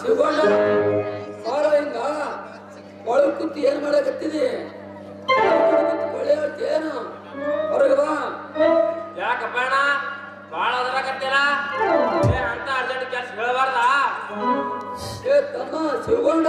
ಶಿವಣ್ಣ ಬಾರ ಹಿಂಗ ಒಳಗ್ ಕೂತು ಏನ್ ಮಾಡಕತ್ತಿದಿ ಒಳ್ಳೆ ಏನು ಹೊರಗೆ ಬಾ ಯಾಕಪ್ಪ ಅಣ್ಣ ಭಾಳ ಓದಬೇಕತ್ತಿಲ್ಲ ಏನ್ ಅಂತ ಅರ್ಜೆಂಟ್ ಕೆಲಸ ಹೇಳಬಾರ್ದಾ ಏ ತಮ್ಮ ಶಿವಗೊಂಡ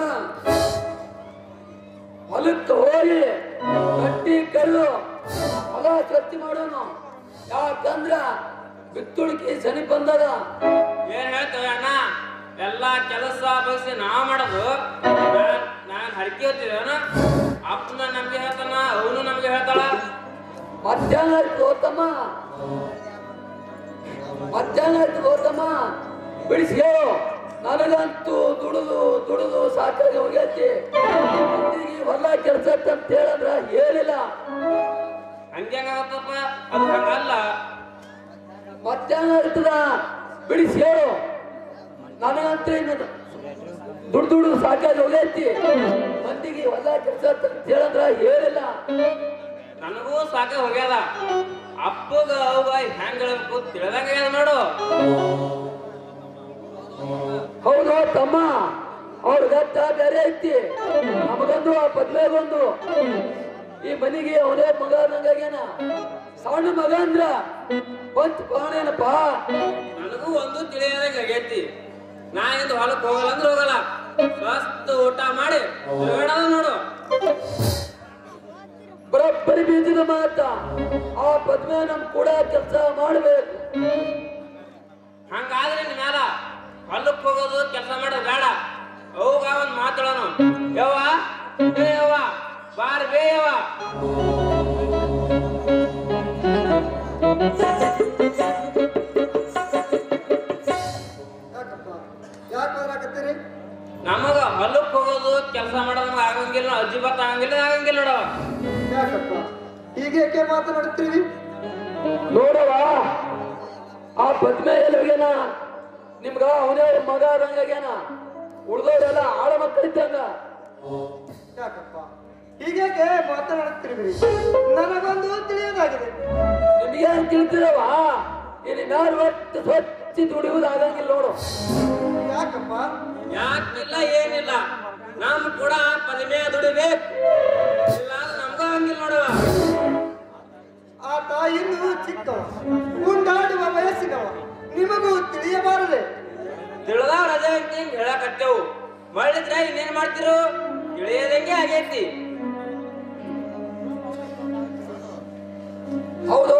ಹೊಲಕ್ಕೆ ಹೋಗಿ ಗಟ್ಟಿ ಕಲ್ಲು ಹೊಲ ಸ್ವಚ್ಛ ಮಾಡೋನು ಯಾಕಂದ್ರ ಬಿತ್ತುಳಿಕೆ ಶನಿ ಬಂದದ ಏನ್ ಹೇಳ್ತೇವೆ ಅಣ್ಣ ಎಲ್ಲಾ ಕೆಲಸ ಬಗ್ಸಿ ನಾವ್ ಮಾಡೋದು ನಾನ್- ನಾನ್ ಹರಕೆ ಹೋಗ್ತಿದ್ದೇನ ಅಪ್ಪನ ನಮ್ಗೆ ಹೇಳ್ತಾನ ಅವನು ನಮ್ಗೆ ಹೇಳ್ತಾಳ ಮಧ್ಯಾಹ್ನ ಆಯ್ತು ಗೌತಮ್ಮ ಮಧ್ಯಾಹ್ನ ಆಯ್ತು ಗೌತಮ್ಮ ಬಿಡಿಸಿ ಹೇಳು ನನಗಂತೂ ದುಡಿದು ದುಡಿದು ಸಾಕಾಗಿ ಹೋಗೈತಿ ಮಂದಿಗೆ ಹೊಲ ಕೆಲಸ ಅಂತ ಹೇಳಂದ್ರ ಹೇಳಿಲ್ಲ ಹಂಗೆ ಹೆಂಗಾಗತ್ತಪ್ಪ ಅದು ಹಂಗಲ್ಲ ಮಧ್ಯಾಹ್ನ ಇರ್ತದ ಬಿಡಿಸಿ ಹೇಳು ನನಗಂತೂ ಇನ್ನು ದುಡ್ಡು ದುಡ್ದು ಸಾಕಾಗಿ ಹೋಗೈತಿ ಮಂದಿಗೆ ಹೊಲ ಕೆಲಸ ಅಂತ ಹೇಳಂದ್ರ ಹೇಳಿಲ್ಲ ನನಗೂ ಸಾಕ ಹೋಗ್ಯದ ಅಪ್ಪಗ ಅವ್ಗ ಹೆಂಗ್ ಹೇಳ್ಬೇಕು ತಿಳಿದಂಗ ಆಗ್ಯದ ನೋಡು ಹೌದು ತಮ್ಮ ಅವ್ರ ಗತ್ತ ಬೇರೆ ಐತಿ ನಮಗೊಂದು ಆ ಪದ್ಮೆಗೊಂದು ಈ ಮನೆಗೆ ಅವನೇ ಮಗ ನಂಗಾಗ್ಯಾನ ಸಣ್ಣ ಮಗ ಅಂದ್ರ ಬಂತ್ ಪಾಣೇನಪ್ಪ ನನಗೂ ಒಂದು ತಿಳಿಯದಂಗ ಆಗೈತಿ ನಾ ಇಂದು ಹೊಲಕ್ ಹೋಗಲ್ಲ ಅಂದ್ರೆ ಹೋಗಲ್ಲ ಸ್ವಸ್ಥ ಊಟ ಮಾಡಿ ತಿರ್ಗಾಡೋದು ನೋಡು ಬರೋಬ್ಬರಿ ಬೀಜದ ಮಾತ ಆ ಪದ್ಮೆ ನಮ್ ಕೂಡ ಕೆಲಸ ಮಾಡ್ಬೇಕು ಹಂಗಾದ್ರೆ ನಿನ್ ಮ್ಯಾಲ ಹೊಲಕ್ ಹೋಗೋದು ಕೆಲಸ ಮಾಡೋದು ಬೇಡ ಅವಾಗ ಒಂದ್ ಮಾತಾಡೋನು ಯವ್ವ ಏ ಯವ್ವ ಬಾರ್ ಬೇ ಯವ್ವ ಯಾಕಪ್ಪ ಯಾಕೆ ಹೋರಾಕತ್ತೀರಿ ನಮಗ ಹೊಲಕ್ ಹೋಗೋದು ಕೆಲಸ ಮಾಡೋದು ನಮ್ಗೆ ಆಗಂಗಿಲ್ಲ ಅಜ್ಜಿ ಬತ್ತ ಆಗಂಗಿಲ್ಲ ಆಗಂಗಿಲ್ಲ ನೋಡವ ಯಾಕಪ್ಪ ಹೀಗೇಕೆ ಮಾತನಾಡುತ್ತೀರಿ ನೋಡವ ಆ ಪದ್ಮೆ ಎಲ್ಲಿ ಹೋಗ್ಯಾನ ನಿಮ್ಗ ಅವನೇ ಮಗ ಆದಂಗಾಗ್ಯಾನ ಉಳ್ದವ್ರೆಲ್ಲ ಆಳ ಮಕ್ಕಳಿದ್ದಂಗ ಯಾಕಪ್ಪ ಹೀಗೇಕೆ ಮಾತನಾಡುತ್ತಿರುವಿರಿ ನನಗೊಂದು ತಿಳಿಯೋದಾಗಿದೆ ನಿಮ್ಗೇನ್ ತಿಳಿತಿರವ ಇಲ್ಲಿ ಮ್ಯಾಲ ಒಟ್ಟು ಸ್ವಚ್ಛ ದುಡಿಯುವುದಾಗಂಗಿಲ್ಲ ನೋಡು ಯಾಕಪ್ಪ ಯಾಕಿಲ್ಲ ಏನಿಲ್ಲ ನಮ್ ಕೂಡ ಪದಮೆ ದುಡಿಬೇಕು ಇಲ್ಲ ನಮ್ಗ ಹಂಗಿಲ್ಲ ನೋಡವ ಆತ ಇನ್ನೂ ಚಿಕ್ಕವ ಉಂಡಾಡುವ ವಯಸ್ಸಿನವ ನಿಮಗೂ ತಿಳಿಯಬಾರದೆ ತಿಳಿದಾವ್ ರಜೆ ಅಂತ ಹಿಂಗ್ ಹೇಳಕತ್ತೇವು ಮಾಡಿದ್ರೆ ಇನ್ನೇನ್ ಮಾಡ್ತಿರು ತಿಳಿಯದಂಗೆ ಆಗೈತಿ ಹೌದು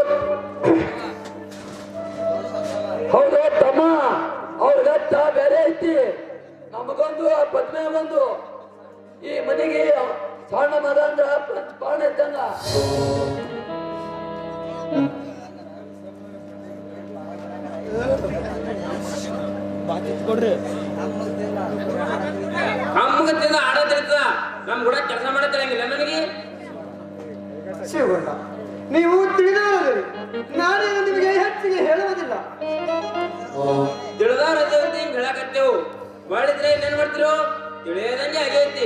ಹೌದು ತಮ್ಮ ಅವ್ರ ಗತ್ತ ಬೇರೆ ಐತಿ ನಮಗೊಂದು ಆ ಪದ್ಮೆ ಒಂದು ಈ ಮನೆಗೆ ಸಣ್ಣ ಮಗ ಅಂದ್ರ ಪಂಚ ಪಾಣ ಇದ್ದಂಗ ಹಮ್ಮಗತ್ತಿಂದ ಆಡೋದಿರ್ತದ ನಮ್ ಕೂಡ ಕೆಲಸ ಮಾಡತ್ತಿರಂಗಿಲ್ಲ ನನಗೆ ಶಿವಣ್ಣ ನೀವು ತಿಳಿದವರದಿರಿ ನಾನೇನು ನಿಮಗೆ ಹೆಚ್ಚಿಗೆ ಹೇಳುವುದಿಲ್ಲ ತಿಳಿದಾವ್ ರಜೆ ಅಂತ ಹಿಂಗ್ ಹೇಳಕತ್ತೇವು ಮಾಡಿದ್ರೆ ಇನ್ನೇನ್ ಮಾಡ್ತಿರು ತಿಳಿಯದಂಗೆ ಆಗೈತಿ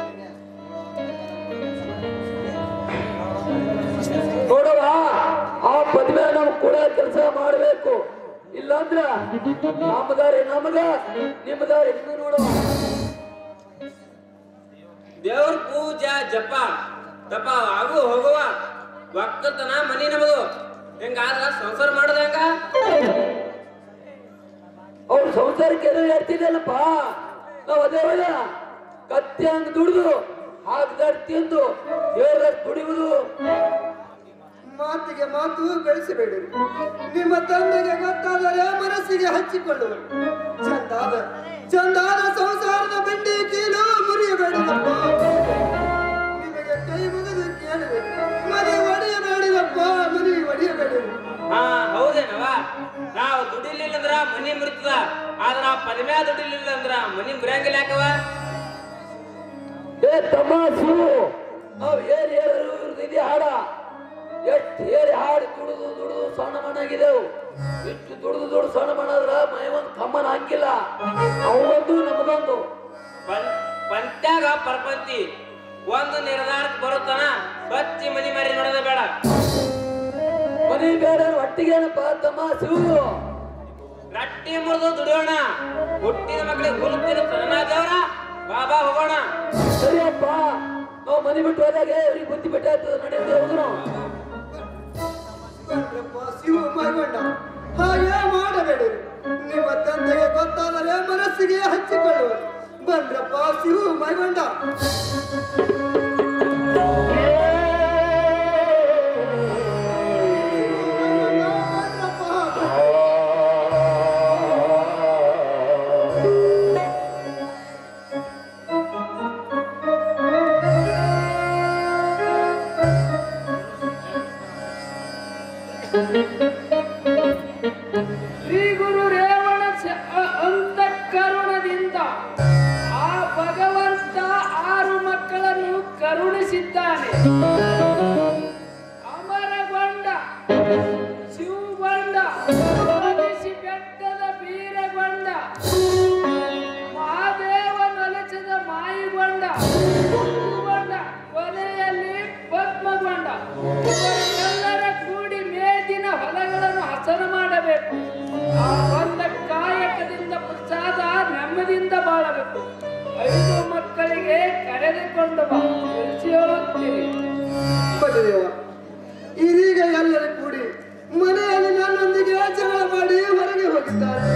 ನೋಡುವ ಆ ಪದ್ಮೆ ನಾವು ಕೂಡ ಕೆಲಸ ಮಾಡಬೇಕು ಇಲ್ಲಾಂದ್ರ ನಮ್ಮದಾರಿ ನಮಗ ನಿಮ್ಮದಾರಿ ನಿಮ್ಗೆ ನೋಡುವ ದೇವ್ರ ಪೂಜಾ ಜಪ ತಪ ಆಗು ಹೋಗುವ ಒಕ್ಕತನ ಮನಿ ನಮದು ಹಿಂಗಾದ್ರ ಸಂಸಾರ ಮಾಡೋದ್ ಹೆಂಗ ಅವ್ರ ಸಂಸಾರಕ್ಕೆ ಏನೋ ಹೇಳ್ತಿದ್ದಲ್ಲಪ್ಪ ನಾವ್ ಅದೇ ಒಳ್ಳೆ ಕತ್ತಿ ಹಂಗ್ ದುಡಿದು ಹಾಕ್ದಾಡ್ ತಿಂದು ದೇವ್ರ ದುಡಿಯುವುದು ಮಾತಿಗೆ ಮಾತು ಬೆಳೆಸಬೇಡಿರಿ ನಿಮ್ಮ ತಂದೆಗೆ ಗೊತ್ತಾದರೆ ಮನಸ್ಸಿಗೆ ಹಚ್ಚಿಕೊಳ್ಳುವರು ಚಂದಾದ ಚಂದಾದ ಸಂಸಾರದ ಬಂಡಿ ಕೀಲು ಮುರಿಯಬೇಡಿರಪ್ಪ ನಿಮಗೆ ಕೈ ಮುಗಿದು ಕೇಳಬೇಕು ಮನೆ ಒಡೆಯಬೇಡಿರಪ್ಪ ಮನೆ ಒಡೆಯಬೇಡಿರಿ ಹಾ ಹೌದೇನವ ನಾವು ದುಡಿಲಿಲ್ಲ ಅಂದ್ರ ಮನಿ ಮುರಿತದ ಆದ್ರ ನಾವು ಪದಮ್ಯಾ ದುಡಿಲಿಲ್ಲ ಅಂದ್ರ ಮನಿ ಮುರಿಯಂಗಿಲ್ಲ ಯಾಕವ ಏ ತಮಾಸು ನಾವ್ ಏನ್ ಹೇಳಿದ್ರು ಇವ್ರದ್ದು ಇದೆ ಹಾಡ ಎಷ್ಟ್ ಹೇಳಿ ಹಾಡಿ ದುಡಿದು ದುಡಿದು ಸಣ್ಣ ಮಣ್ಣಾಗಿದೆವು ಇಷ್ಟು ದುಡಿದು ದುಡಿದು ಸಣ್ಣ ಮಣ್ಣಾದ್ರ ಮೈ ಒಂದ್ ಕಮ್ಮನ ಹಾಕಿಲ್ಲ ಅವೊಂದು ನಮಗೊಂದು ಪಂ ಪಂತ್ಯಾಗ ಪರಪಂತಿ ಒಂದು ನಿರ್ಧಾರಕ್ಕೆ ಬರುತ್ತಾನ ಸ್ವಚ್ಛ ಮನಿ ಮರಿ ನೋಡೋದ ಬೇಡ ಮನಿ ಬೇಡ ಒಟ್ಟಿಗೆ ಏನಪ್ಪ ತಮಾಸು ರಟ್ಟಿ ಮುರಿದು ದುಡಿಯೋಣ ಹುಟ್ಟಿದ ಮಕ್ಕಳಿಗೆ ಹುಲ್ಲು ತಿನ್ನುತ್ತಾನ ದೇವರ ಬಾ ಬಾ ಹೋಗೋಣ ಸರಿಯಪ್ಪ ನಾವು ಮನೆ ಬಿಟ್ಟು ಹೋದಾಗ ಇವ್ರಿಗೆ ಬುದ್ಧಿ ಬಿಟ್ಟಾಯ್ತು ನಡೆಯುತ್ತೆ ಹೋದ್ರು ಬಂದ್ರಪ್ಪ ಶಿವ ಮೈಗೊಂಡ ಹಾಗೆ ಮಾಡಬೇಡಿ ನಿಮ್ಮ ತಂದೆಗೆ ಗೊತ್ತಾದರೆ ಮನಸ್ಸಿಗೆ ಹಚ್ಚಿಕೊಳ್ಳುವ ಬಂದ್ರಪ್ಪ ಶಿವ ಮೈಗೊಂಡ ಶ್ರೀ ಗುರು ರೇವಣ ಸ- ಅ- ಅಂತಃಕರುಣದಿಂದ ಆ ಭಗವಂತ ಆರು ಮಕ್ಕಳನ್ನು ಕರುಣಿಸಿದ್ದಾನೆ ಅಮರಗೊಂಡ ಶಿವಗೊಂಡ ಮನಿಸಿ ಬೆಟ್ಟದ ಬೀರಗೊಂಡ ಮಹಾದೇವ ನಲಚದ ಮಾಯಿಗೊಂಡ ಗೊಂಡ ಕೊನೆಯಲ್ಲಿ ಪದ್ಮಗೊಂಡ ಇವರೆಲ್ಲರ ಕೂಡಿ ಮೇದಿನ ಹೊಲಗಳನ್ನು ಹಸನು ಮಾಡಬೇಕು ಆ ಬಂದ ಕಾಯಕದಿಂದ ಪ್ರಸಾದ ನೆಮ್ಮದಿಯಿಂದ ಬಾಳಬೇಕು ಐದು ಮಕ್ಕಳಿಗೆ ಕರೆದುಕೊಂಡು ಬಾ ತಿಳಿಸಿ ಹೇಳುತ್ತೀರಿ ದೇವ ಇದೀಗ ಎಲ್ಲರೂ ಕೂಡಿ ಮನೆಯಲ್ಲಿ ನನ್ನೊಂದಿಗೆ ಜಗಳ ಮಾಡಿ ಹೊರಗೆ ಹೋಗಿದ್ದಾರೆ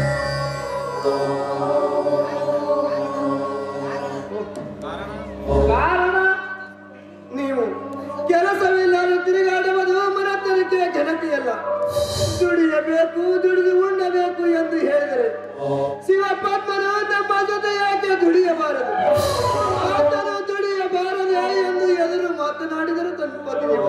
ಕಾರಣ ನೀವು ಕೆಲಸವಿಲ್ಲದೆ ತಿರುಗಾಡುವುದು ಮನತನಕ್ಕೆ ಘನತೆಯಲ್ಲ ದುಡಿಯಬೇಕು ದುಡಿದು ಉಣ್ಣಬೇಕು ಎಂದು ಹೇಳಿದರೆ ಶಿವಪದ್ಮನು ನಮ್ಮ ಜೊತೆ ಯಾಕೆ ದುಡಿಯಬಾರದು ಆತನು ದುಡಿಯಬಾರದೆ ಎಂದು ಎದುರು ಮಾತನಾಡಿದರು ತನ್ನ ಪತ್ನಿ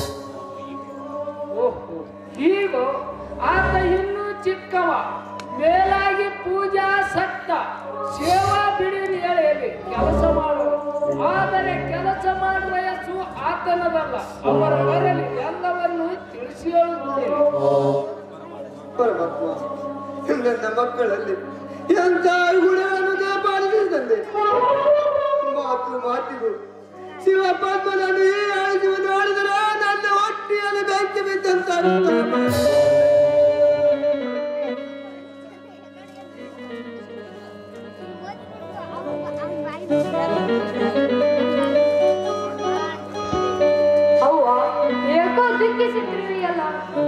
ಓಹೋ ಹೀಗೋ ಆತ ಇನ್ನೂ ಚಿಕ್ಕವ ಮೇಲಾಗಿ ಪೂಜಾ ಸತ್ತ ಸೇವಾ ಬಿಡಿರಿ ಹೇಳಿ ಕೆಲಸ ಮಾಡುವ ಆದರೆ ಕೆಲಸ ಮಾಡುವ ವಯಸ್ಸು ಆತನದಲ್ಲ ಅವರ ಬರಲಿ ಎಲ್ಲವನ್ನು ತಿಳಿಸಿ ಹೇಳುತ್ತೇನೆ ಪರಮಾತ್ಮ ನನ್ನ ಮಕ್ಕಳಲ್ಲಿ ಎಂತ ಗುಣವನ್ನು ಕಾಪಾಡಿದೆ ತಂದೆ ಮಾತು ಮಾತಿಗೂ ಶಿವಪದ್ಮನನ್ನು ಈ ಆಳಿಸುವ ನೋಡಿದರೆ ನನ್ನ ಹೊಟ್ಟೆಯಲ್ಲಿ ಬೆಂಕಿ ಬಿದ್ದಂತಾಗುತ್ತದೆ ಅವ್ವ ಏಕೋ ದುಃಖಿಸುತ್ತಿರುವೆಯಲ್ಲ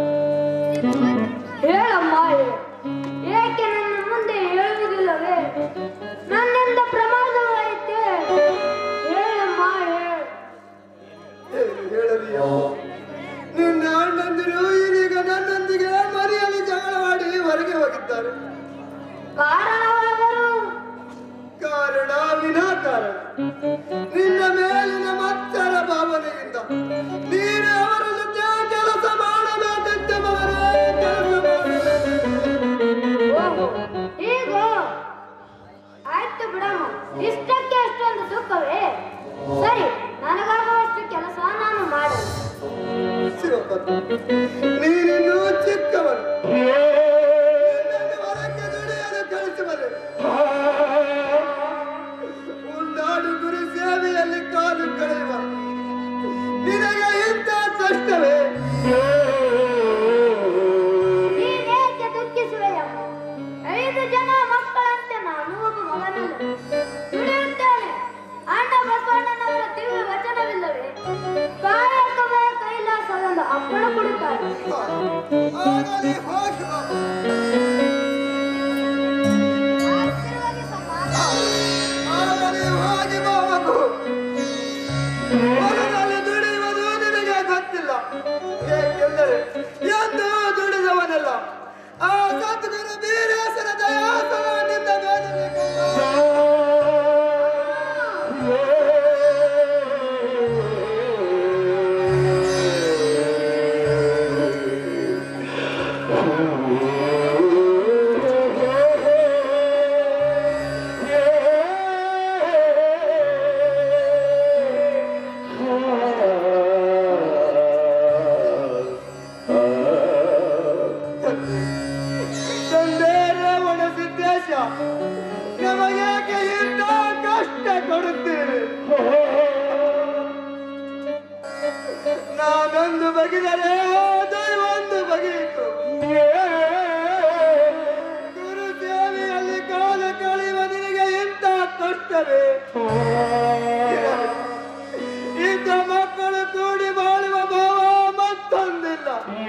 ಹೇಳಮ್ಮ ಹೇಳು. ಏಕೆ ನನ್ನ ಮುಂದೆ ಹೇಳುವುದಿಲ್ಲವೇ ನನ್ನಿಂದ ಪ್ರಮಾದವಾಯಿತೆ ಹೇಳಮ್ಮ ಹೇಳು ಏನು ಹೇಳಲಿ ನಿನ್ನ ಅಣ್ಣಂದಿರು ಇದೀಗ ನನ್ನೊಂದಿಗೆ ಮರಿಯಲ್ಲಿ ಜಗಳವಾಡಿ ಹೊರಗೆ ಹೋಗಿದ್ದಾರೆ ಕಾರಣವಾದರೂ ಕಾರಣ ವಿನಾಕಾರಣ ನಿನ್ನ ಮೇಲಿನ ಮತ್ತರ ಭಾವನೆಯಿಂದ ನೀನು ಅವರ ಜೊತೆ ಕೆಲಸ ಮಾಡಬೇಕಂತೆ ಮಗನೇ ಕೆಲಸ ಮಾಡಬೇಕಂತೆ ಓಹೋ ಈಗ ಆಯ್ತು ಬಿಡಮ್ಮ ಇಷ್ಟಕ್ಕೆ ಅಷ್ಟೊಂದು ದುಃಖವೇ ಸರಿ ನನಗಾಗುವಷ್ಟು ಕೆಲಸ ನಾನು ಮಾಡಲು ಶಿವಪದ್ಮ ನೀನಿನ್ನೂ ಚಿಕ್ಕವನು ನಿನ್ನನ್ನು ಹೊರಕ್ಕೆ ದುಡಿಯಲು ಕಳಿಸುವರೆ ಉಂಡಾಡು ಗುರು ಸೇವೆಯಲ್ಲಿ ಕಾಲು ಕಳೆಯುವ ನಿನಗೆ ಇಂಥ ಕಷ್ಟವೇ ನೀನೇಕೆ ದುಃಖಿಸುವೆಯಮ್ಮ ಐದು ಜನ ಮಕ್ಕಳಂತೆ ನಾನು ಒಬ್ಬ ಮಗನಲ್ಲ ದುಡಿಯುತ್ತೇನೆ ಅಣ್ಣ ಬಸವಣ್ಣನವರ ದಿವ್ಯ ವಚನವಿಲ್ಲವೇ ಕಾಯಕವೇ ಕೈಲಾಸವೆಂದು ಅಪ್ಪಣ ಕೊಡುತ್ತಾರೆ ಆಗಲಿ ಹೋಗಿ ಬಾ. ಆಗಲಿ ಹೋಗಿ ಬಾ ಮಗು. ಹೊಲದಲ್ಲಿ ದುಡಿಯುವುದು ನಿನಗೆ ಗೊತ್ತಿಲ್ಲ ಏಕೆಂದರೆ ಎಂದು ದುಡಿದವನಲ್ಲ ಆ ಸದ್ಗುರು ಬೀರೇಶನ ದಯಾಸನದಿಂದ ಆ ಇಲ್ಲವೇ ಇರಲಿ. ಇದ್ದ ಮಕ್ಕಳು ಕೂಡಿ ಬಾಳುವ ಭಾವ ಮತ್ತೊಂದಿಲ್ಲ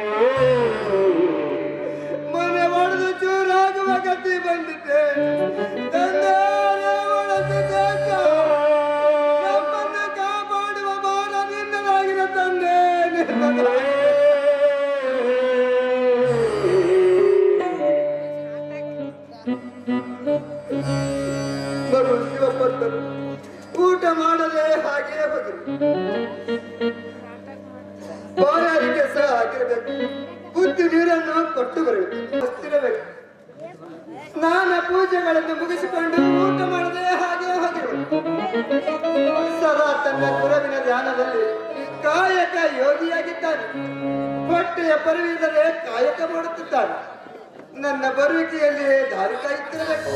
ಮನೆ ಒಡೆದು ಚೂರಾಗುವ ಗತಿ ಬಂದಿದೆ ತಂದೆಯೇ ಒಡೆದಿದ್ದ ನಮ್ಮನ್ನು ಕಾಪಾಡುವ ಭಾರ ನಿನ್ನದಾಗಿರ ತಂದೆ ನಿನ್ನದಾಗಿದೆ. ಮರು ಶಿವಪತ್ತರು ಊಟ ಮಾಡದೆ ಹಾಗೆ ಹೋಗಿರು ಬಾಯಾರಿಕೆ ಸಹ ಆಗಿರಬೇಕು ಬುದ್ಧಿ ನೀರನ್ನು ಕೊಟ್ಟು ಬರಬೇಕು ಹತ್ತಿರಬೇಕು ಸ್ನಾನ ಪೂಜೆಗಳನ್ನು ಮುಗಿಸಿಕೊಂಡು ಊಟ ಮಾಡದೆ ಹಾಗೆ ಹೋಗಿರಬೇಕು ಸದಾ ತನ್ನ ಗುರುವಿನ ಧ್ಯಾನದಲ್ಲಿ ಕಾಯಕ ಯೋಗಿಯಾಗಿದ್ದಾನೆ ಹೊಟ್ಟೆಯ ಪರಿವಿದರೆ ಕಾಯಕ ಮಾಡುತ್ತಿದ್ದಾನೆ ನನ್ನ ಬರುವಿಕೆಯಲ್ಲಿ ದಾರಿ ಕಾಯುತ್ತಿರಬೇಕು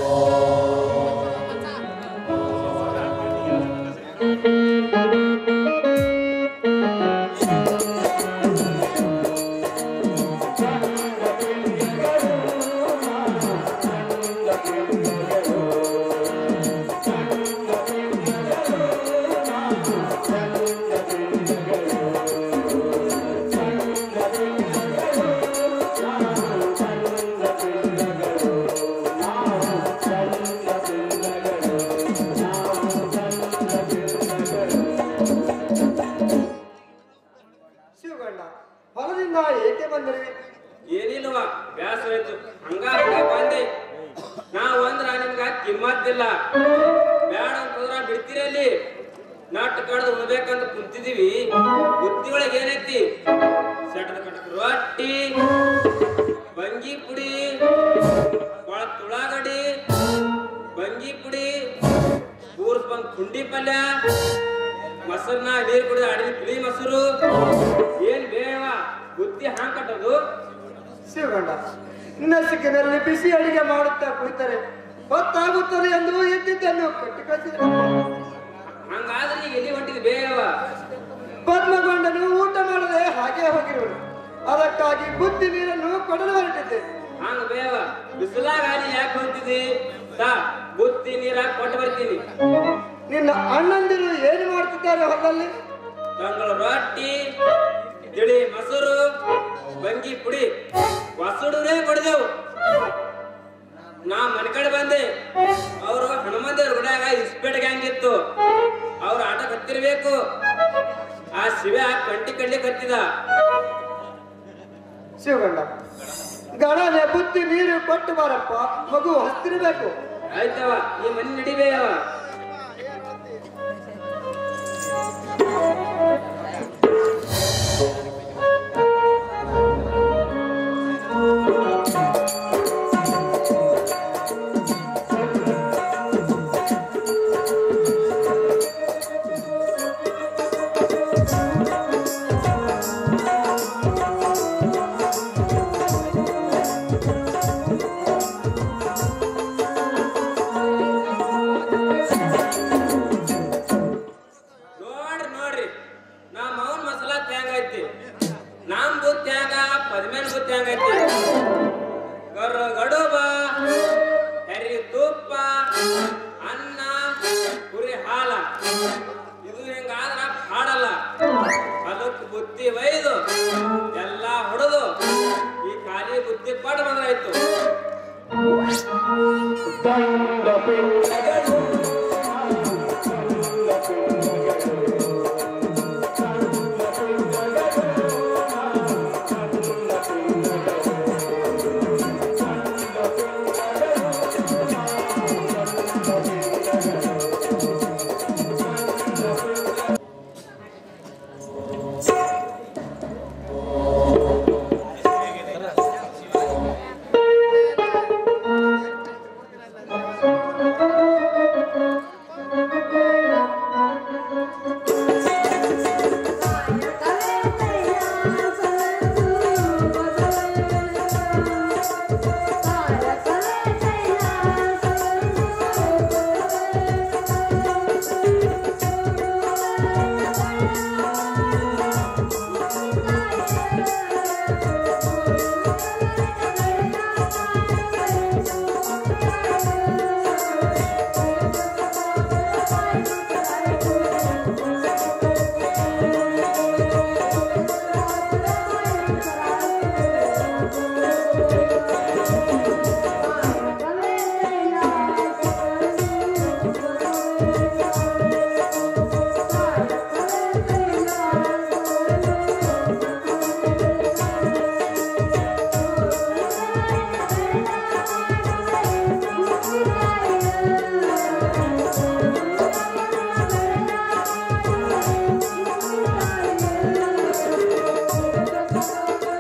ಶಿವಗಣ್ಣ ಹೊಲದಿಂದ ಏಕೆ ಬಂದರೆ ಏನಿಲ್ವ ಬ್ಯಾಸರ ಆಯ್ತು ಹಂಗ ಹಂಗ ಬಂದೆ ನಾವ್ ಅಂದ್ರ ನಿಮ್ಗ ಕಿಮ್ಮತ್ತಿಲ್ಲ ಬ್ಯಾಡ ಅಂತಂದ್ರ ಬಿಡ್ತೀರಿ ಅಲ್ಲಿ ನಾಟ್ ಕಡ್ದು ಉಣ್ಬೇಕಂತ ಕುಂತಿದೀವಿ ಬುತ್ತಿ ಒಳಗೆ ಏನೈತಿ ಸೆಟದ ಕಟಕ ರೊಟ್ಟಿ ಬಂಗಿ ಪುಡಿ ಒಳ ತುಳಾಗಡಿ ಬಂಗಿ ಪುಡಿ ಕೂರ್ಸ್ ಬಂದ್ ಕುಂಡಿ ಪಲ್ಯ ಮೊಸರ್ನ ನೀರ್ ಕುಡಿದ ಅಡಿದ ಬಿಳಿ ಮೊಸರು ಏನ್ ಬೇವ ಬುತ್ತಿ ಹಾಂಗ್ ಕಟ್ಟೋದು ಶಿವಗಂಡ ನಸಿಕಿನಲ್ಲಿ ಬಿಸಿ ಅಡಿಗೆ ಮಾಡುತ್ತಾ ಕುಳಿತರೆ ಹೊತ್ತಾಗುತ್ತದೆ ಎಂದು ಎದ್ದಿದ್ದನ್ನು ಕಟ್ಟಿ ಕಳಿಸಿದ ಹಂಗಾದ್ರೆ ಈಗ ಎಲ್ಲಿ ಹೊಂಟಿದ್ ಬೇವ ಪದ್ಮಗೊಂಡನು ಊಟ ಮಾಡದೆ ಹಾಗೆ ಹೋಗಿರುವನು ಅದಕ್ಕಾಗಿ ಬುದ್ಧಿ ನೀರನ್ನು ಕೊಡಲು ಹೊರಟಿದ್ದೆ ಹಂಗ ಬೇವ ಬಿಸಿಲಾಗ ನೀ ಯಾಕೆ ಹೊಂಟಿದಿ ತಾ ಬುತ್ತಿ ನೀರ ಕೊಟ್ಟು ಬರ್ತೀನಿ ನಿನ್ನ ಅಣ್ಣಂದಿರು ಏನು ಮಾಡ್ತಿದ್ದಾರೆ ಹೊಲದಲ್ಲಿ ತಂಗಳ ರೊಟ್ಟಿ ತಿಳಿ ಮೊಸರು ಬಂಗಿ ಪುಡಿ ಹೊಸಡುರೇ ಕೊಡ್ದೆವು ನಾ ಮನೆ ಕಡೆ ಬಂದೆ ಅವರು ಹನುಮಂತೇವ್ರ ಗುಡಿಯಾಗ ಇಸ್ಪೇಟ್ ಗ್ಯಾಂಗ್ ಇತ್ತು ಅವ್ರ ಆಟ ಕತ್ತಿರ್ಬೇಕು ಆ ಶಿವ ಕಂಟಿ ಕಡ್ಲಿ ಕತ್ತಿದ ಶಿವಗಂಡ ಗಣನೆ ಬುದ್ಧಿ ನೀರು ಕೊಟ್ಟು ಬಾರಪ್ಪ ಮಗು ಹಸ್ತಿರಬೇಕು ಆಯ್ತವ ಈ ಮನೆ ನಡಿಬೇಯವ ನೋಡ್ರಿ ನೋಡ್ರಿ ನಮ್ಮ ಅವನ್ ಮಸಾಲಾ ತ್ಯಾಂಗ ಐತಿ ನಮ್ ಬುತ್ ತ್ಯಾಂಗ ಪದ್ಮೇನ್ ಬುತ್ ತ್ಯಾಂಗ ಐತಿ ಗರ್ ಗಡುಬ ಹೆರಿ ತುಪ್ಪ ಅನ್ನ ಕುರಿ ಹಾಲ ಇದು ಹಿಂಗಾದ್ರ ಹಾಡಲ್ಲ ಅದಕ್ಕೆ ಬುತ್ತಿ ಒಯ್ದು ಎಲ್ಲಾ ಹೊಡೆದು ಈ ಖಾಲಿ ಬುತ್ತಿ ಕೊಟ್ಟು ಬಂದ್ರಾಯ್ತು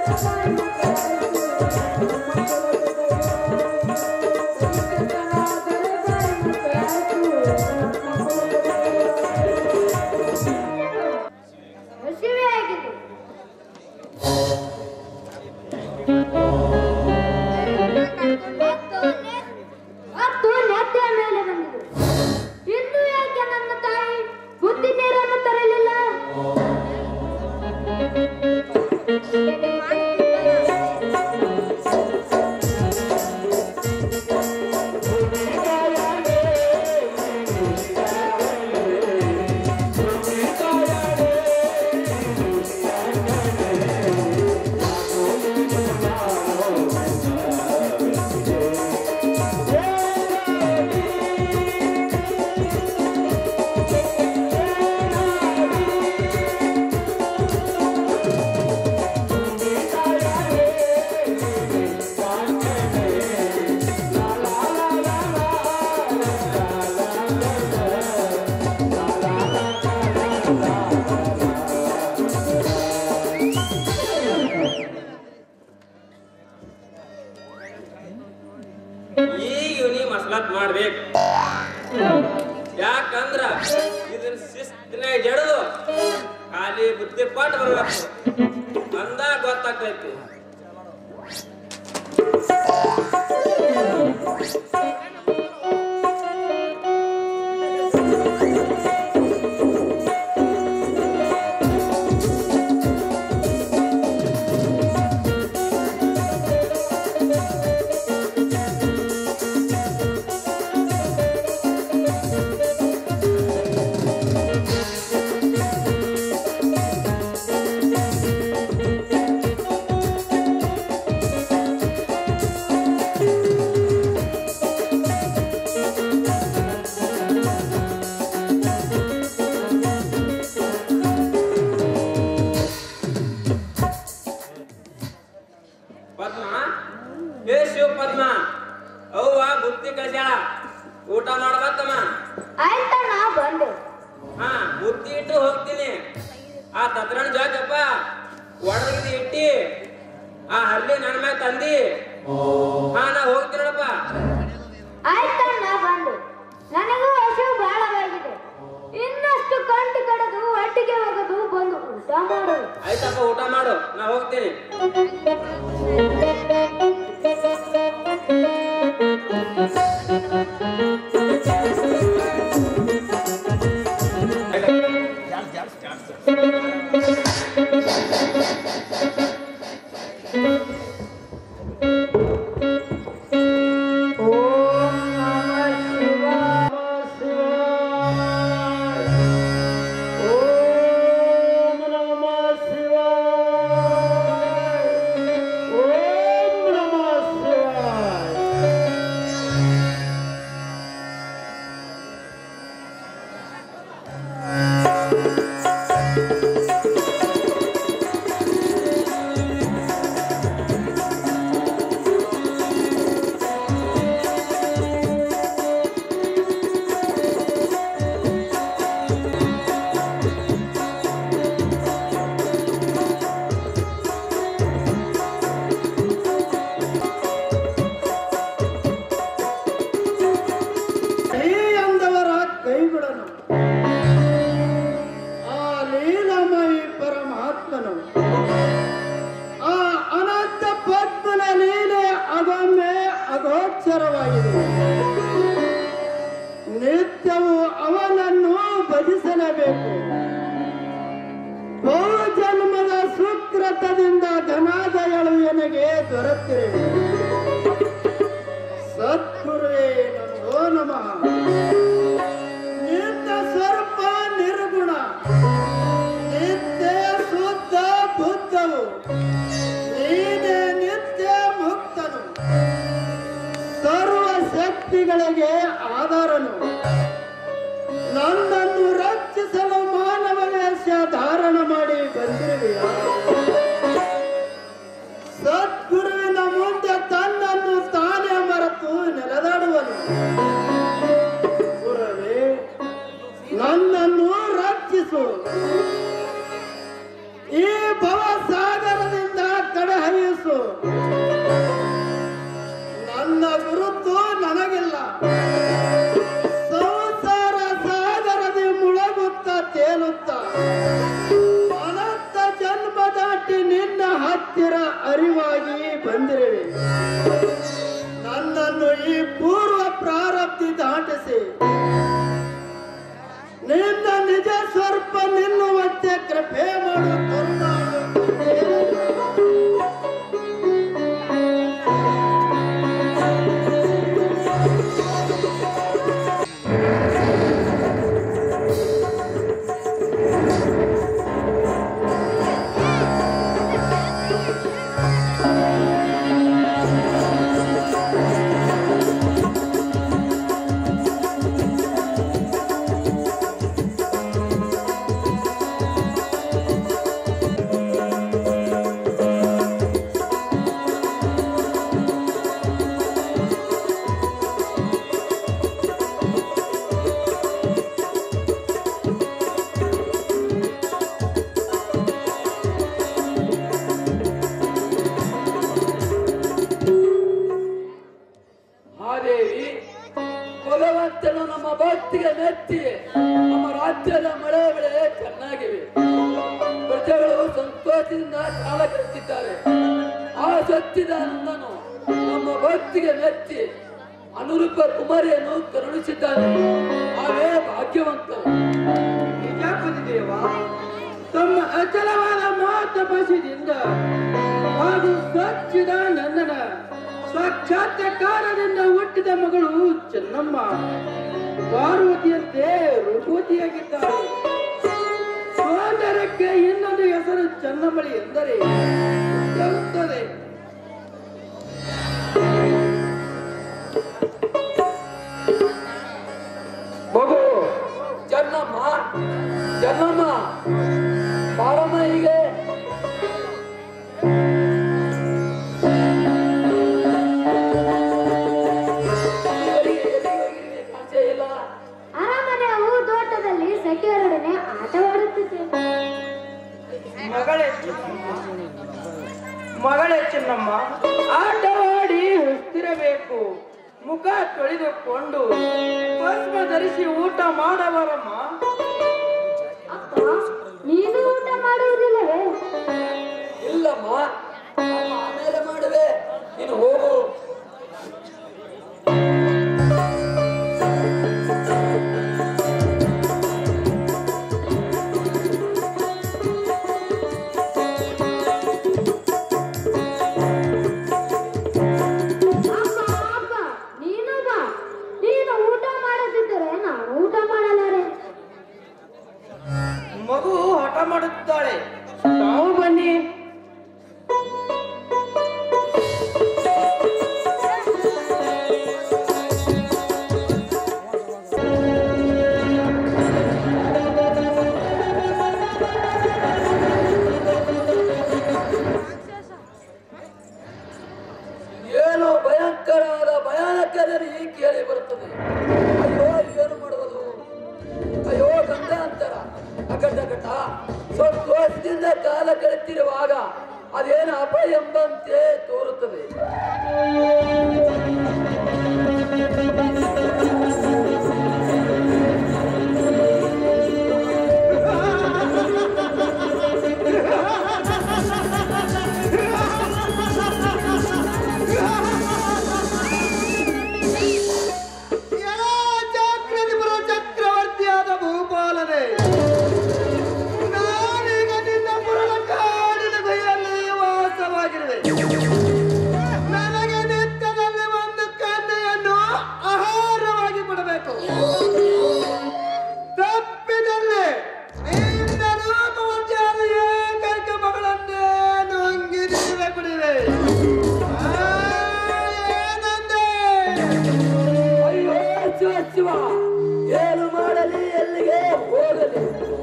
ಹಸಿವೆ ಆಗಿದೆ ಮತ್ತು ನೆತ್ತೆಯ ಮೇಲೆ ಬಂದಿದೆ ಇಂದು ಯಾಕೆ ನನ್ನ ತಾಯಿ ಬುದ್ಧಿ ನೀರನ್ನು ತರಲಿಲ್ಲ ಈಗ ಇವ್ನಿ ಮಸ್ಲತ್ ಮಾಡ್ಬೇಕು ಯಾಕಂದ್ರ ಇದನ್ನ ಶಿಸ್ತಿನ ಜಡದು ಖಾಲಿ ಬುದ್ಧಿ ಪಾಠ ಬರ್ಬೇಕು ಅಂದಾಗ ಗೊತ್ತಾಗ್ತೈತಿ ಪದ್ಮ ಹೇ ಶಿವ ಪದ್ಮ ಅವ್ವ ಬುತ್ತಿ ಕಳ್ಸ್ಯಾಳ ಊಟ ಮಾಡ್ಬೇಕಮ್ಮ ಆಯ್ತಣ್ಣ ಬಂದೆ ಹಾ ಬುತ್ತಿ ಇಟ್ಟು ಹೋಗ್ತೀನಿ ಆ ತತ್ರಣ ಜಾಕಪ್ಪ ಒಡಗಿದ ಇಟ್ಟಿ ಆ ಹಲ್ಲಿ ನನ್ನ ಮ್ಯಾಗ ತಂದಿ ಹಾ ನಾ ಹೋಗ್ತೀನಪ್ಪ ಆಯ್ತಣ್ಣ ಬಂದೆ ನನಗೂ ಹಸಿವು ಬಹಳವಾಗಿದೆ ಇನ್ನಷ್ಟು ಕಂಡು ಕಡೆದು ಒಟ್ಟಿಗೆ ಒಗೆದು ಬಂದು ಊಟ ಮಾಡು ಆಯ್ತಪ್ಪ ಊಟ ಮಾಡು ನಾ ಹೋಗ್ತೀನಿ ಈ ಅಂದವರ ಕೈಬಿಡನು ಆ ಲೀಲಾಮಯಿ ಪರಮಾತ್ಮನು ಆ ಅನಂತ ಪದ್ಮನ ಲೀಲೆ ಅದೊಮ್ಮೆ ಅಗೋಚರವಾಗಿದೆ ನಿತ್ಯವೂ ಅವನನ್ನು ಭಜಿಸಲೇಬೇಕು ಬಹು ಜನ್ಮದ ಸುಕೃತದಿಂದ ಧನಾದಯಳು ನನಗೆ ದೊರೆತಿವೆ ಸದ್ಗುರುವೇ ನಮೋ ನಮಃ ನಿನ್ನ ಸ್ವರೂಪ ನಿರ್ಗುಣ ನಿತ್ಯ ಶುದ್ಧ ಬುದ್ಧವು ನೀನೇ ನಿತ್ಯ ಮುಕ್ತನು ಸರ್ವ ಶಕ್ತಿಗಳಿಗೆ ಆಧಾರನು ನನ್ನನ್ನು ರಕ್ಷಿಸಲು ಮಾನವ ವೇಷ ಧಾರಣ ಮಾಡಿ ಬಂದಿರುವೆಯಾ ಸದ್ಗುರುವಿನ ಮುಂದೆ ತನ್ನನ್ನು ತಾನೇ ಮರೆತು ನೆಲೆದಾಡುವನು ಗುರುವೇ ನನ್ನನ್ನು ರಕ್ಷಿಸು ಈ ಭವ ಸಾಗರದಿಂದ ಅರಿವಾಗಿ ಬಂದಿರುವೆ ನನ್ನನ್ನು ಈ ಪೂರ್ವ ಪ್ರಾರಬ್ಧಿ ದಾಟಿಸಿ ನಿನ್ನ ನಿಜ ಸ್ವರ್ಪ ನಿಲ್ಲುವಂತೆ ಕೃಪೆ ಮಾಡು ಕರುಣಾಳು ಮಹಾದೇವಿ ಭಗವಂತನು ನಮ್ಮ ಭಕ್ತಿಗೆ ಮೆತ್ತಿ ನಮ್ಮ ರಾಜ್ಯದ ಮಳೆ ಬೆಳೆ ಚೆನ್ನಾಗಿವೆ ಪ್ರಜೆಗಳು ಸಂತೋಷದಿಂದ ಕಾಲ ಕಳೆದಿದ್ದಾರೆ ಆ ಸಚ್ಚಿದಾನಂದನು ನಮ್ಮ ಭಕ್ತಿಗೆ ಮೆತ್ತಿ ಅನುರೂಪ ಕುಮಾರಿಯನ್ನು ಕರುಣಿಸಿದ್ದಾನೆ ಅವೇ ಭಾಗ್ಯವಂತರು ನಿಜ ಪತಿದೇವ ತಮ್ಮ ಅಚಲವಾದ ಮಾತಪಸಿದಿಂದ ಹಾಗೂ ಸಚ್ಚಿದಾನಂದನ ಸಾಕ್ಷಾತ್ಕಾರದಿಂದ ಹುಟ್ಟಿದ ಮಗಳು ಚೆನ್ನಮ್ಮ ಪಾರ್ವತಿಯಂತೆ ರೂಪವತಿಯಾಗಿದ್ದಾಳೆ ಸೌಂದರ್ಯಕ್ಕೆ ಇನ್ನೊಂದು ಹೆಸರು ಚೆನ್ನಮ್ಮಳಿ ಎಂದರೆ ಗೊತ್ತಾಗುತ್ತದೆ ಮಗು ಚೆನ್ನಮ್ಮ ಚೆನ್ನಮ್ಮ ಬಾರಮ್ಮ ಹೀಗೆ ಎಲ್ಲಿಗೆ- ಎಲ್ಲಿಗೆ ಹೋಗಿರಿ? ಕಾಣ್ಸೇ ಇಲ್ಲ ಅರಮನೆ ಹೂ ತೋಟದಲ್ಲಿ ಸಖಿಯರೊಡನೆ ಆಟವಾಡುತ್ತಿದ್ದೆ ಮಗಳೇ ಮಗಳೇ ಚೆನ್ನಮ್ಮ ಆಟವಾಡಿ ಹುಸ್ತಿರಬೇಕು ಮುಖ ತೊಳೆದುಕೊಂಡು ಭಸ್ಮ ಧರಿಸಿ ಊಟ ಮಾಡಬಾರಮ್ಮ ಅಪ್ಪ ನೀನು ಊಟ ಮಾಡುವುದಿಲ್ಲವೇ ಇಲ್ಲಮ್ಮ ಅಮ್ಮ ಆಮೇಲೆ ಮಾಡುವೆ ನೀನು ಹೋಗು ಅಪ್ಪ ಅಪ್ಪ ನೀನು ಬಾ ನೀನು ಊಟ ಮಾಡದಿದ್ದರೆ ನಾನು ಊಟ ಮಾಡಲಾರೆ ಮಗು ಹಠ ಮಾಡುತ್ತಾಳೆ ತಾವು ಬನ್ನಿ ಏನು ಭಯಂಕರವಾದ ಭಯಾನಕದಲ್ಲಿ ಕೇಳಿ ಬರುತ್ತದೆ ಅಯ್ಯೋ ಏನು ಮಾಡುವುದು ಅಯ್ಯೋ ಗಂಡಾಂತರ ಅಗಟಗಟ ಸಂತೋಷದಿಂದ ಕಾಲ ಕಳೆತಿರುವಾಗ ಅದೇನು ಅಪಾಯ ಎಂಬಂತೆ ತೋರುತ್ತದೆ ಎಲ್ಲ ಚಕ್ರಧಿಪರ ಚಕ್ರವರ್ತಿಯಾದ ಭೂಪಾಲನೆ ನಾನೀಗ ನಿನ್ನ ಪುರಣ ಕಾಡಿನ ಗುಹೆಯಲ್ಲಿ ವಾಸವಾಗಿರುವೆ ನನಗೆ ನಿತ್ಯದಲ್ಲಿ ಒಂದು ಕನ್ಯೆಯನ್ನು ಆಹಾರವಾಗಿ ಕೊಡಬೇಕು ತಪ್ಪಿದಲ್ಲಿ ನಿನ್ನ ರೂಪವಂಚಾದ ಏಕೈಕ ಮಗಳನ್ನೇ ನುಂಗಿ ನೀವೇ ಕುಡಿವೆ ಆ, ಏನಂದೆ ಅಯ್ಯೋ ಶಿವ ಶಿವ ಏನು ಮಾಡಲಿ ಎಲ್ಲಿಗೆ ಹೋಗಲಿ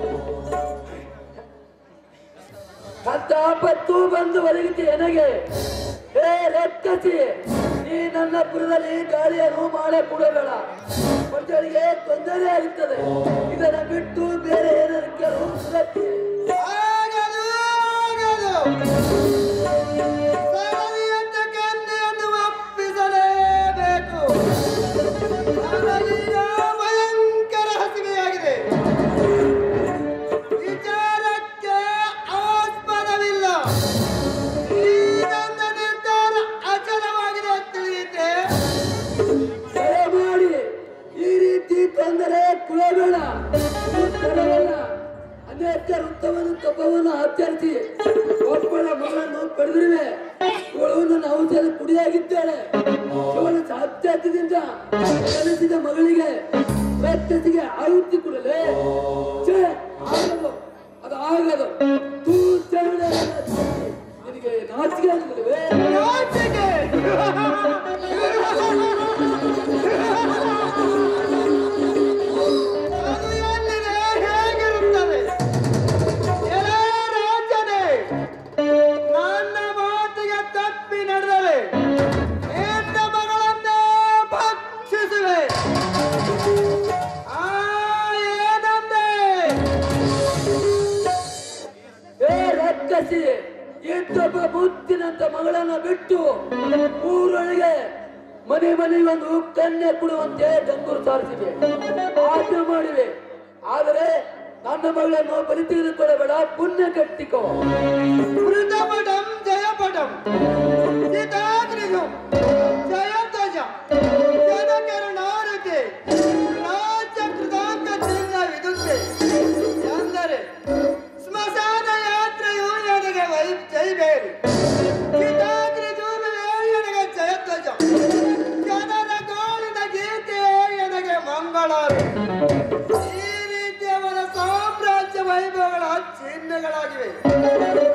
ಅಂತ ಆಪತ್ತು ಬಂದು ಒದಗಿತು ನನಗೆ ಹೇ ರಕ್ಕಸಿ ನೀ ನನ್ನ ಪುರದಲ್ಲಿ ಗಾಳಿಯನ್ನು ಮಾಡೇ ಕೊಡಬೇಡ ಮಕ್ಕಳಿಗೆ ತೊಂದರೆ ಆಗುತ್ತದೆ ಇದನ್ನ ಬಿಟ್ಟು ಬೇರೆ ಏನಾದ್ರು ಕೆಲವು ಸುರಕ್ಷೆ ಆಗದು, ಆಗದು. ಸರದಿಯಂತೆ ಕನ್ಯೆಯನ್ನು ಒಪ್ಪಿಸಲೇಬೇಕು ನನಗೀಗ ಭಯಂಕರ ಹಸಿವೆಯಾಗಿದೆ ವಿಚಾರಕ್ಕೆ ಆಸ್ಪದವಿಲ್ಲ ಈಗ ಪಡೆದಿರುವೆ ಇವಳು ನನ್ನ ಔಷಧ ಕುಡಿಯಾಗಿದ್ದಾಳೆ ಇವಳು ಸಾತ್ಯಾತದಿಂದ ಕಲಿಸಿದ ಮಗಳಿಗೆ ವ್ಯಕ್ತಿಗೆ ಆಯುಕ್ತಿ ಕೊಡಲೆ ಛೇ, ಆಗದು ಅದು ಆಗದು ತೂ ಚರಣ ನಿನಗೆ ನಾಚಿಕೆ ಆಗ್ತದೆ ನಾಚಿಕೆ! ಅದು ಎಲ್ಲಿದೆ? ಹೇಗಿರುತ್ತದೆ? ಎಲೇ ರಾಜನೇ, ನನ್ನ ಮಾತಿಗೆ ತಪ್ಪಿ ನಡೆದರೆ ನಿನ್ನ ಮಗಳನ್ನೇ ಭಕ್ಷಿಸುವೆ ಆ ಏನಂದೆ ಏ ರಕ್ಕಸಿ ಇದ್ದೊಬ್ಬ ಮುತ್ತಿನಂತ ಮಗಳನ್ನ ಬಿಟ್ಟು ಊರೊಳಗೆ ಮನೆ ಮನೆಗೆ ಒಂದು ಕನ್ಯೆ ಕೊಡುವಂತೆ ಡಂಗೂರು ಸಾರಿಸಿವೆ ಆಜ್ಞೆ ಮಾಡಿವೆ ಆದರೆ ನನ್ನ ಮಗಳನ್ನು ಬಲಿ ತೆಗೆದುಕೊಳ್ಳಬೇಡ ಪುಣ್ಯ ಕಟ್ಟಿಕೋ ಮೃತಪಟಂ ಜಯಪಟಂ ಸಿತಾಗ್ರಿಗು ಜಯಧ್ವಜ ಜನಕರುಣಾರತೆ ರಾಜ್ಯ ಕೃತಾಂಕ ಚಿನ್ನ ವಿದುತ್ತೆ ಎಂದರೆ ಸ್ಮಶಾನ ಯಾತ್ರೆಯು ನನಗೆ ವೈ ಜೈಬೇರಿ ಸಿತಾಗ್ರಿ ಜೂಲವೇ ನನಗೆ ಜಯಧ್ವಜ ಜನರ ಗೋಳಿನ ಗೀತೆಯೇ ನನಗೆ ಮಂಗಳಾರು ಈ ರೀತಿಯವರ ಸಾಮ್ರಾಜ್ಯ ವೈಭವಗಳ ಚಿಹ್ನೆಗಳಾಗಿವೆ